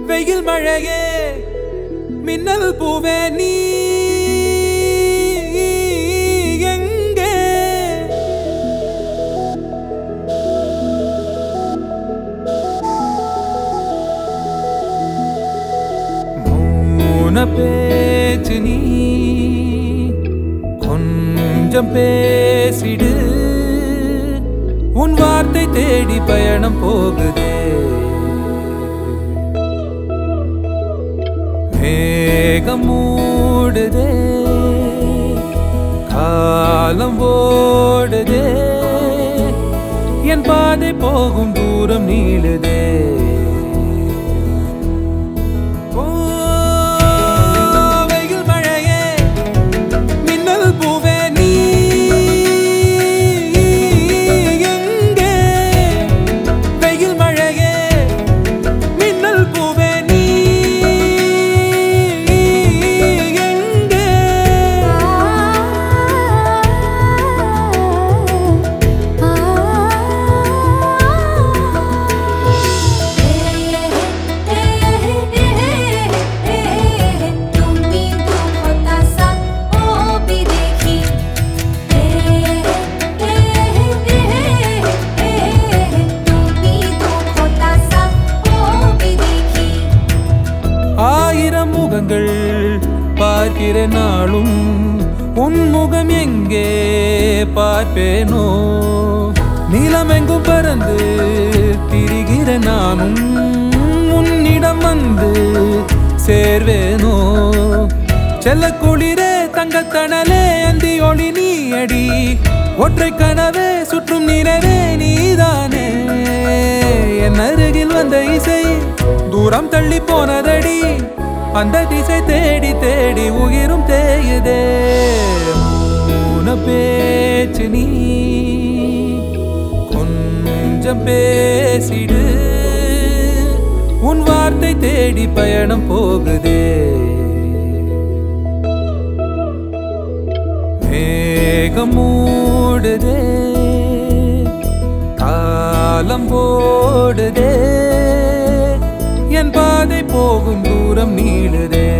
வெயில் மழையே மின்னல் பூவே நீ எங்கே மௌன பேச்சு நீ கொஞ்சம் பேசிடு உன் வார்த்தை தேடி பயணம் போகுதே மேகம் மூடுதே காலம் ஓடுதே என் பாதை போகும் தூரம் நீளுதே ஓ, வெயில் மழையே, மின்னல் பூவே நீ எங்கே? வெயில் மழையே, மின்னல் பூவே நீ எங்கே? तुम्ही दुखतासा ओ बिदेखी तुम्ही दुखतासा ओ बिदेखी ஆயிரம் முகங்கள் பார்க்கிற நாளும் உன் முகம் எங்கே பார்ப்பேனோ நீலமெங்கும் பறந்து திரிகிற நானும் உன்னிடம் வந்து சேர்வேனோ செல்ல குளிரே தங்கத்தணலே அந்தி ஒளி நீ அடி ஒற்றை கனவே சுற்றும் நினைவே நீதானே என் அருகில் வந்த இசை தூரம் தள்ளி போனதடி அந்த திசை தேடி தேடி உயிரும் தேயுதே மௌன பேச்சு நீ கொஞ்சம் பேசிடு உன் வார்த்தை தேடி பயணம் போகுதே மேகம் மூடுதே காலம் ஓடுதே என் பாதை போகும் தூரம் நீளுதே